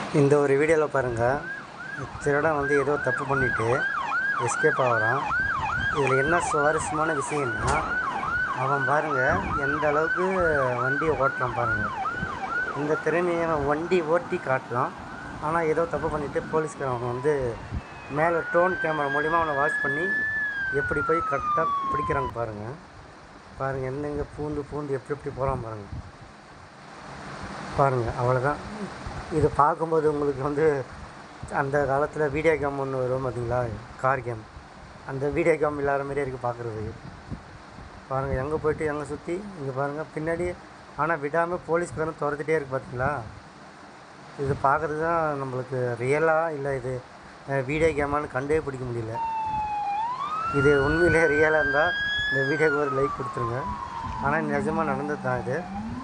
இந்த ஒரு வீடியோவில் பாருங்கள் திருடன் வந்து ஏதோ தப்பு பண்ணிவிட்டு எஸ்கேப் ஆகிறான் இதில் என்ன சுவாரஸ்யமான விஷயம்னா அவன் பாருங்கள் எந்த அளவுக்கு வண்டியை ஓட்டுறான் பாருங்கள் இந்த திறமையை அவன் வண்டி ஓட்டி காட்டலாம் ஆனால் ஏதோ தப்பு பண்ணிவிட்டு போலீஸ்காரன் வந்து மேலே ட்ரோன் கேமரா மூலிமா அவனை வாட்ச் பண்ணி எப்படி போய் கரெக்டாக பிடிக்கிறாங்க பாருங்கள் பாருங்கள் எந்தெங்கே பூந்து பூந்து எப்படி எப்படி போகிறான் பாருங்கள் பாருங்கள் அவ்வளோதான் இது பார்க்கும்போது உங்களுக்கு வந்து அந்த காலத்தில் வீடியோ கேம் ஒன்று வரும் பார்த்தீங்களா கார் கேம் அந்த வீடியோ கேம் இல்லாத மாதிரியே இருக்குது பார்க்குறதுக்கு பாருங்கள் எங்கே போயிட்டு எங்கே சுற்றி இங்கே பாருங்கள் பின்னாடி ஆனால் விடாமல் போலீஸ்காரன் துரத்துட்டே இருக்கு பார்த்தீங்களா இது பார்க்குறது தான் நம்மளுக்கு ரியலாக இல்லை இது வீடியோ கேமான்னு கண்டே பிடிக்க முடியல இது உண்மையிலே ரியலாக இருந்தால் இந்த வீடியோக்கு ஒரு லைக் கொடுத்துருங்க ஆனால் நிஜமாக நடந்தது தான் இது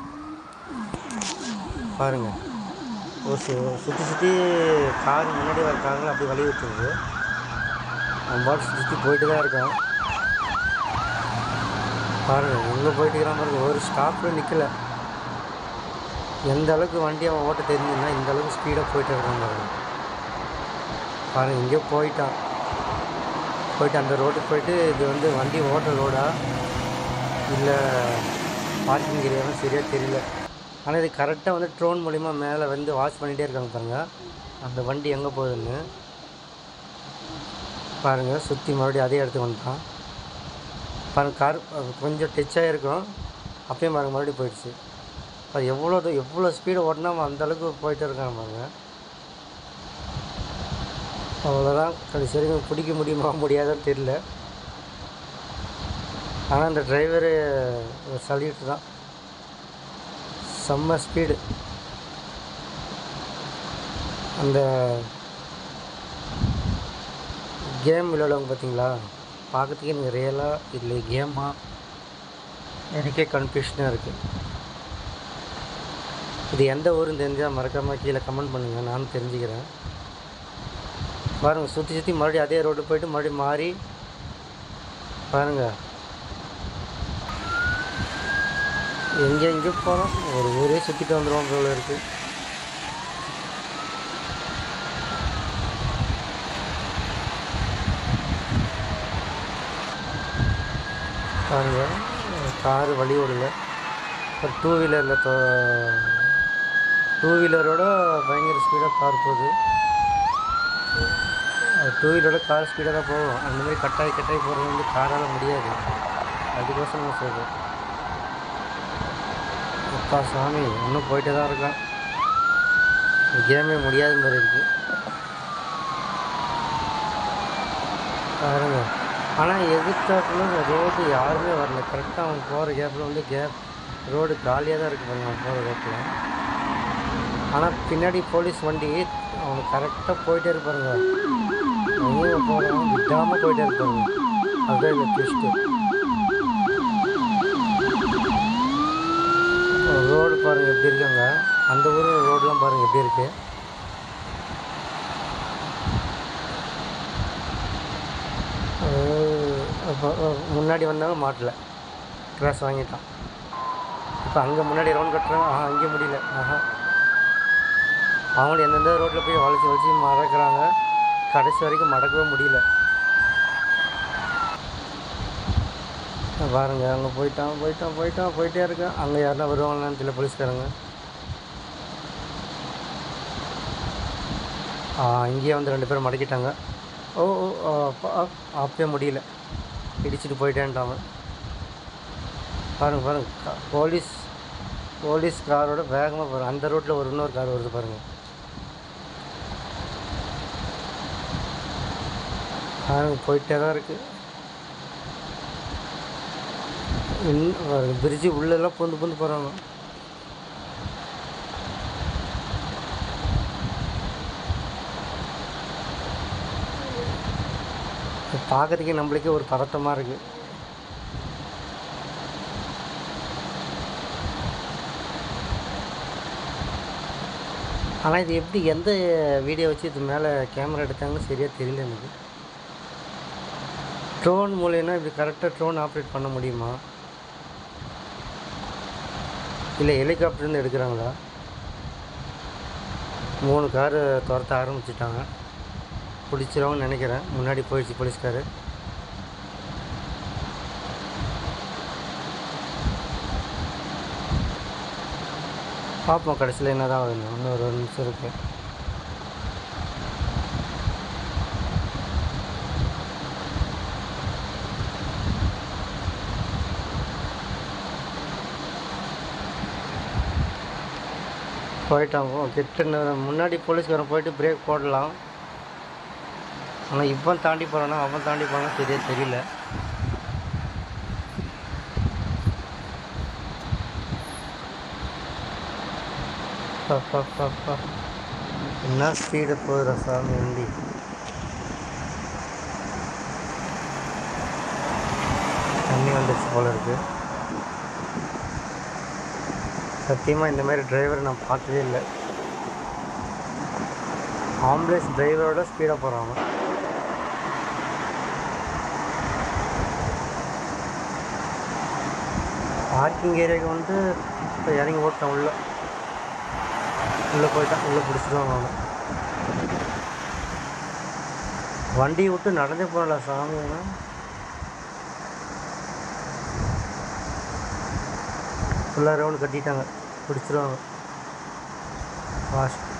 பாருங்கள் ஒரு சு சுற்றி சுற்றி கார் முன்னாடி வர காருங்களை அப்படி வழி விட்டுருது நம்ம பாட்டு சுற்றி சுற்றி போயிட்டு தான் இருக்கோம் பாருங்கள் எங்கே போயிட்டு இருக்கிறான் பாருங்க ஒரு ஸ்டாப்பில் நிற்கல எந்த அளவுக்கு வண்டி அவன் ஓட்ட தெரிஞ்சுன்னா இந்த அளவுக்கு ஸ்பீடாக போயிட்டு இருக்கான் பாருங்க பாருங்கள் எங்கேயோ போயிட்டான் போயிட்டு அந்த ரோட்டுக்கு போயிட்டு இது வந்து வண்டி ஓட்ட ரோடா இல்லை பார்க்கிங் ஏரியாவும் சரியாக தெரியல ஆனால் இது கரெக்டாக வந்து ட்ரோன் மூலிமா மேலே வந்து வாட்ச் பண்ணிகிட்டே இருக்காங்க பாருங்கள் அந்த வண்டி எங்கே போகுதுன்னு பாருங்கள் சுற்றி மறுபடியும் அதே இடத்துக்கு வந்துட்டான் பாருங்கள் கார் கொஞ்சம் டச் ஆகிருக்கும் அப்பயும் பாருங்கள் மறுபடியும் போயிடுச்சு அது எவ்வளோ தூ- எவ்வளோ ஸ்பீடு ஓட்டினா அவன் அந்த அளவுக்கு போயிட்டு இருக்கான் பாருங்க அவ்வளோதான் கடைசி வரைக்கும் பிடிக்க முடியுமா முடியாதான்னு தெரியல ஆனால் அந்த டிரைவரு சல்யூட் தான் செம்ம ஸ்பீடு அந்த கேம் விளையாடுவாங்க பார்த்தீங்களா பார்க்கறதுக்கு எனக்கு ரியலாக இல்லை கேமா எனக்கே கன்ஃபியூஷனாக இருக்குது இது எந்த ஊருன்னு தெரிஞ்சால் மறக்காமல் கீழே கமெண்ட் பண்ணுங்கள் நானும் தெரிஞ்சுக்கிறேன் பாருங்கள் சுற்றி சுற்றி மறுபடியும் அதே ரோடு போயிட்டு மறுபடியும் மாறி பாருங்கள் எங்கே எங்கே போகிறோம் ஒரு ஊரே சுற்றிட்டு வந்துடுவோம் போல இருக்குது பாருங்க காரு வழி விடல இப்போ டூ வீலரில் டூ வீலரோட பயங்கர ஸ்பீடாக கார் போகுது டூ வீலரோட கார் ஸ்பீடாக தான் போகும் அந்த மாதிரி கட்டாயி கட்டாயி போகிறது வந்து காரால் முடியாது அதுக்கோசரம் நான் சொல்கிறேன் அப்பா சாமி இன்னும் போயிட்டே தான் இருக்கான் கேமே முடியாத மாதிரி இருக்கு பாருங்க ஆனால் எதிர்த்தாப்புல ரோடு யாருமே வரல கரெக்டாக அவன் போகிற கேப்பில் வந்து கேப் ரோடு காலியாக தான் இருக்கு பாருங்க அவன் போகிற ரோட்டில் ஆனால் பின்னாடி போலீஸ் வண்டி அவனுக்கு கரெக்டாக போயிட்டே இருப்பாருங்க எங்கே போகிறோம் விடாமல் போயிட்டே இருப்பாருங்க அதுதான் இந்த ட்விஸ்ட்டு ரோடு பாருங்கள் எப்படி இருக்காங்க அந்த ஊர் ரோடெலாம் பாருங்கள் எப்படி இருக்கு அஹ் அப்போ அஹ் முன்னாடி வந்தாங்க மாட்டல கிராஸ் வாங்கிட்டான் இப்போ அங்கே முன்னாடி ரவுண்ட் கட்டுறாங்க ஆஹா அங்கே முடியல ஆஹா அவங்களும் எந்தெந்த ரோட்டில் போய் வளைச்சி வளைச்சி மறக்கிறாங்க கடைசி வரைக்கும் மடக்கவே முடியல பாருங்க அங்கே போயிட்டான் போயிட்டான் போயிட்டான் போயிட்டே இருக்கான் அங்கே யாருன்னா வருவாங்களான்னு தெரியல போலீஸ்காரங்க ஆ இங்கேயே வந்து ரெண்டு பேரும் மடக்கிட்டாங்க ஓ ஓ ஆ, அப்ப- ஆ, அப்பவே முடியல இடிச்சிட்டு போயிட்டேன்ட்டான் அவன். பாருங்க பாருங்க கா- போலீஸ் போலீஸ் காரோட வேகமாக போகிறோம் அந்த ரோட்டில் ஒரு இன்னொரு கார் வருது பாருங்க பாருங்க போயிட்டே தான் இருக்குது இன்னும் பிரிட்ஜு உள்ளெல்லாம் பூந்து பூந்து போகிறாங்க பார்க்கறதுக்கே நம்மளுக்கே ஒரு பதட்டமாக இருக்குது ஆனால் இது எப்படி எந்த வீடியோ வச்சு இது மேலே கேமரா எடுத்தாங்கன்னு சரியாக தெரியல எனக்கு ட்ரோன் மூலயமா இப்படி கரெக்டாக ட்ரோன் ஆப்ரேட் பண்ண முடியுமா இல்லை ஹெலிகாப்டர்லேருந்து எடுக்கிறாங்களா மூணு காரு துரத்த ஆரம்பிச்சிட்டாங்க பிடிச்சிருவாங்கன்னு நினைக்கிறேன் முன்னாடி போயிடுச்சு போலீஸ்காரு பார்ப்போம் கடைசியில் என்ன தான் ஆகுதுன்னு இன்னும் ஒரு ஒரு நிமிஷம் இருக்கு போயிட்டாங்க கிட்ட ந- முன்னாடி போலீஸ்காரன் போயிட்டு பிரேக் போடலாம் ஆனால் இவன் தாண்டி போகிறானா அவன் தாண்டி போகிறானா சரியா தெரியல பா, பா, பா, பா. என்ன ஸ்பீடு போகுதுடா சாமி வண்டி தண்ணி வந்துடுச்சு போல இருக்கு சத்தியமாக இந்த மாதிரி டிரைவர் நான் பார்த்ததே இல்லை ஆம்புலன்ஸ் டிரைவரோட ஸ்பீடாக போகிறாங்க பார்க்கிங் ஏரியாவுக்கு வந்து இப்போ இறங்கி ஓட்டான் உள்ள உள்ளே போயிட்டான் உள்ளே பிடிச்சிடுவாங்க அவனை வண்டியை விட்டு நடந்தே போகல சாமி அவன். ஃபுல்லாக ரவுண்டு கட்டிட்டாங்க பிடிச்சிருவாங்க ஃபாஸ்ட்